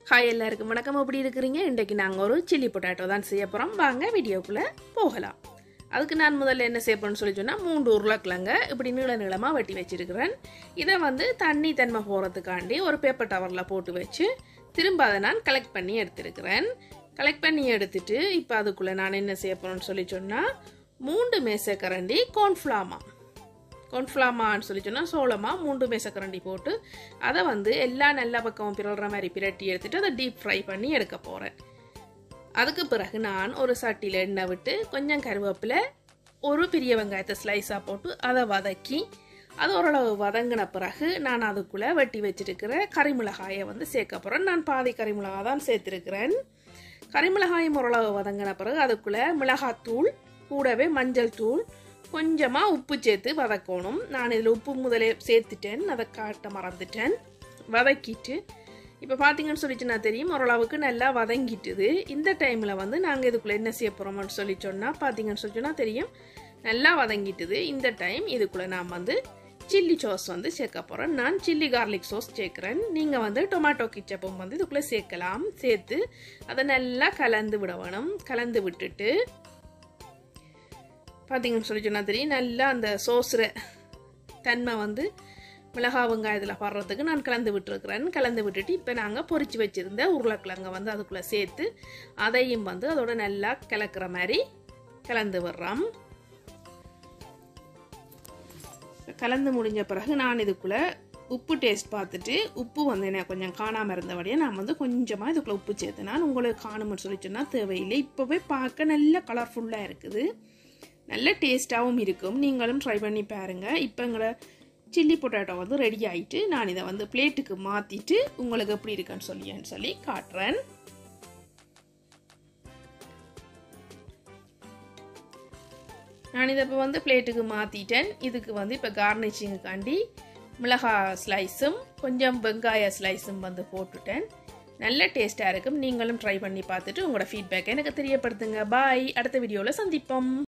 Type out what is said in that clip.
hi எல்லாருக்கும் வணக்கம் எப்படி இருக்கிறீங்க இன்றைக்கு நாங்கள் ஒரு சில்லி பொட்டேட்டோ தான் செய்ய போகிறோம் வாங்க வீடியோக்குள்ளே போகலாம் அதுக்கு நான் முதல்ல என்ன செய்ய போறேன்னு சொல்லி சொன்னால் மூன்று உருளைக்கிழங்க இப்படி நீள நீளமாக வெட்டி வச்சிருக்கிறேன் இதை வந்து தண்ணி தன்மை போகிறதுக்காண்டி ஒரு பேப்பர் டவரில் போட்டு வச்சு திரும்ப அதை நான் கலெக்ட் பண்ணி எடுத்திருக்கிறேன் கலெக்ட் பண்ணி எடுத்துட்டு இப்போ அதுக்குள்ளே நான் என்ன செய்ய போறேன்னு சொல்லி சொன்னால் மூன்று மேசக்கரண்டி கோன்ஃப்ளாமா கொன்ஃப்ளாமான்னு சொல்லி சொன்னால் சோளமா மூன்று மேசக்கரண்டி போட்டு அதை வந்து எல்லா நல்ல பக்கமும் பிறல்ற மாதிரி பிரட்டி எடுத்துட்டு அதை டீப் ஃப்ரை பண்ணி எடுக்க போகிறேன் அதுக்கு பிறகு நான் ஒரு சட்டியில் எண்ணெய் விட்டு கொஞ்சம் கருவேப்பிலை ஒரு பெரிய வெங்காயத்தை ஸ்லைஸாக போட்டு அதை வதக்கி அது ஓரளவு வதங்கின பிறகு நான் அதுக்குள்ளே வெட்டி வச்சிருக்கிற கறிமிளகாயை வந்து சேர்க்க போகிறேன் நான் பாதி கறிமிளகாய் தான் சேர்த்துருக்கிறேன் கறிமிளகாயும் ஓரளவு வதங்கின பிறகு அதுக்குள்ளே மிளகாத்தூள் கூடவே மஞ்சள் தூள் கொஞ்சமாக உப்பு சேர்த்து வதக்கணும் நான் இதில் உப்பு முதலே சேர்த்துட்டேன் அதை காட்ட மறந்துட்டேன் வதக்கிட்டு இப்போ பார்த்தீங்கன்னு சொல்லிட்டு நான் தெரியும் ஓரளவுக்கு நல்லா வதங்கிட்டுது இந்த டைமில் வந்து நாங்கள் இதுக்குள்ளே என்ன செய்ய போகிறோம்னு சொல்லி சொன்னால் பார்த்தீங்கன்னு சொல்லி சொன்னால் தெரியும் நல்லா வதங்கிட்டுது இந்த டைம் இதுக்குள்ளே நான் வந்து சில்லி சாஸ் வந்து சேர்க்க போகிறேன் நான் சில்லி கார்லிக் சாஸ் சேர்க்குறேன் நீங்கள் வந்து டொமேட்டோ கிச்சப்பும் வந்து இதுக்குள்ளே சேர்க்கலாம் சேர்த்து அதை நல்லா கலந்து விட வேணும் கலந்து விட்டுட்டு பார்த்தீங்கன்னு சொல்லி சொன்னால் தெரியும் நல்லா அந்த சோசுற தன்மை வந்து மிளகா வெங்காயத்தில் படுறதுக்கு நான் கலந்து விட்டுருக்குறேன் கலந்து விட்டுட்டு இப்போ நாங்கள் பொரிச்சு வச்சுருந்த உருளைக்கிழங்க வந்து அதுக்குள்ளே சேர்த்து அதையும் வந்து அதோட நல்லா கலக்கிற மாதிரி கலந்து விடுறோம் கலந்து முடிஞ்ச பிறகு நான் இதுக்குள்ளே உப்பு டேஸ்ட் பார்த்துட்டு உப்பு வந்து எனக்கு கொஞ்சம் காணாமல் இருந்தபடியே நான் வந்து கொஞ்சமாக இதுக்குள்ளே உப்பு சேர்த்து நான் உங்களுக்கு காணும்னு சொல்லி சொன்னால் தேவையில்லை இப்போவே பார்க்க நல்ல கலர்ஃபுல்லாக இருக்குது நல்ல டேஸ்ட்டாகவும் இருக்கும் நீங்களும் ட்ரை பண்ணி பாருங்கள் இப்போ எங்களோட சில்லி பொட்டேட்டோ வந்து ரெடி ஆகிட்டு நான் இதை வந்து பிளேட்டுக்கு மாற்றிட்டு உங்களுக்கு எப்படி இருக்குன்னு சொல்லியன்னு சொல்லி காட்டுறேன் நான் இதை இப்போ வந்து பிளேட்டுக்கு மாற்றிட்டேன் இதுக்கு வந்து இப்போ கார்னிஷிங்குக்காண்டி மிளகா ஸ்லைஸும் கொஞ்சம் வெங்காய ஸ்லைஸும் வந்து போட்டுட்டேன் நல்ல டேஸ்ட்டாக இருக்கும் நீங்களும் ட்ரை பண்ணி பார்த்துட்டு உங்களோட ஃபீட்பேக்கை எனக்கு தெரியப்படுத்துங்க பாய் அடுத்த வீடியோவில் சந்திப்போம்